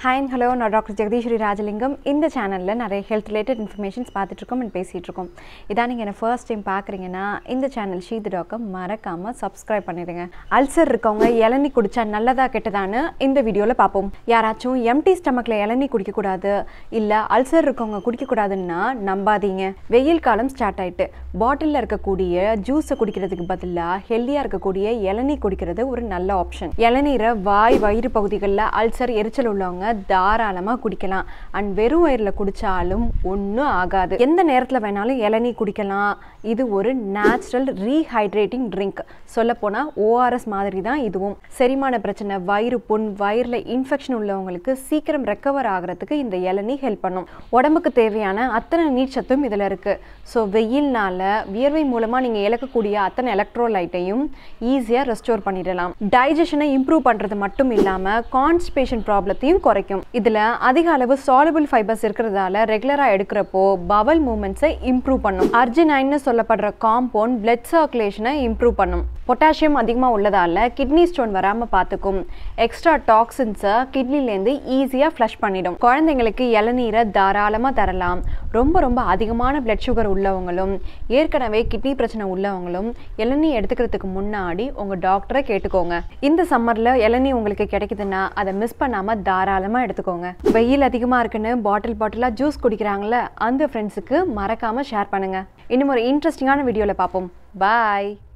hi and hello நான் doctor Jagadeeswari Rajalingam இந்த சேனலில் நிறைய ஹெல்த் ரிலேட்டட் இன்ஃபர்மேஷன்ஸ் பார்த்துட்ருக்கோம் அண்ட் பேசிகிட்டு இருக்கோம் இதான் நீங்கள் என்ன ஃபர்ஸ்ட் டைம் பார்க்குறீங்கன்னா இந்த சேனல் ஷீத் டாக்கை மறக்காமல் சப்ஸ்கிரைப் பண்ணிடுங்க அல்சர் இருக்கவங்க இளநீ குடித்தா நல்லதா கெட்டதான்னு இந்த வீடியோவில் பார்ப்போம் யாராச்சும் எம்டி ஸ்டமக்கில் இளநீ குடிக்கக்கூடாது இல்லை அல்சர் இருக்கவங்க குடிக்கக்கூடாதுன்னா நம்பாதீங்க வெயில் காலம் ஸ்டார்ட் ஆயிட்டு பாட்டிலில் இருக்கக்கூடிய ஜூஸை குடிக்கிறதுக்கு பதிலாக ஹெல்த்தியாக இருக்கக்கூடிய இளநீ குடிக்கிறது ஒரு நல்ல ஆப்ஷன் இளநீரை வாய் வயிறு பகுதிகளில் அல்சர் எரிச்சல் உள்ளவங்க தாராளமாக குடிக்கலாம் அண்ட் வெறும் வயிறில் குடித்தாலும் ஒன்றும் ஆகாது எந்த நேரத்தில் வேணாலும் இளநீ குடிக்கலாம் இது ஒரு நேச்சுரல் ரீஹைட்ரேட்டிங் ட்ரிங்க் சொல்லப்போனால் ஓஆர்எஸ் மாதிரி தான் இதுவும் செரிமான பிரச்சனை வயிறு புண் வயிறில் இன்ஃபெக்ஷன் உள்ளவங்களுக்கு சீக்கிரம் ரெக்கவர் ஆகிறதுக்கு இந்த இளநீ ஹெல்ப் பண்ணும் உடம்புக்கு தேவையான அத்தனை நீர்ச்சத்தும் இதில் இருக்குது ஸோ வெயில்னால வியர்வை மூலமாக நீங்கள் இழக்கக்கூடிய அத்தனை எலக்ட்ரோலைட்டையும் ஈஸியாக ரெஸ்டோர் பண்ணிடலாம் டைஜஷனை இம்ப்ரூவ் பண்ணுறது மட்டும் இல்லாமல் கான்ஸ்பேஷன் ப்ராப்ளத்தையும் குறைக்கும் இதில் அதிக அளவு சாலபிள் ஃபைபர்ஸ் இருக்கிறதால ரெகுலராக எடுக்கிறப்போ பவல் மூமெண்ட்ஸை இம்ப்ரூவ் பண்ணும் அர்ஜினைன்னு சொல்லப்படுற காம்பவுண்ட் பிளட் சர்க்குலேஷனை இம்ப்ரூவ் பண்ணும் பொட்டாசியம் அதிகமாக உள்ளதால கிட்னி ஸ்டோன் வராமல் பார்த்துக்கும் எக்ஸ்ட்ரா டாக்ஸின்ஸை கிட்னிலேருந்து ஈஸியாக ஃப்ளஷ் பண்ணிடும் குழந்தைங்களுக்கு இளநீரை தாராளமாக தரலாம் ரொம்ப ரொம்ப அதிகமான பிளட் சுகர் உள்ளவங்களும் ஏற்கனவே கிட்னி பிரச்சனை உள்ளவங்களும் இளநீ எடுத்துக்கிறதுக்கு முன்னாடி உங்கள் டாக்டரை கேட்டுக்கோங்க இந்த சம்மரில் இளநீ உங்களுக்கு கிடைக்குதுன்னா அதை மிஸ் பண்ணாமல் தாராளமாக எடுத்துக்கோங்க வெயில் அதிகமாக இருக்குன்னு பாட்டில் பாட்டிலாக ஜூஸ் குடிக்கிறாங்கள அந்த ஃப்ரெண்ட்ஸுக்கு மறக்காமல் ஷேர் பண்ணுங்கள் இன்னும் ஒரு இன்ட்ரெஸ்டிங்கான வீடியோவில் பார்ப்போம் பாய்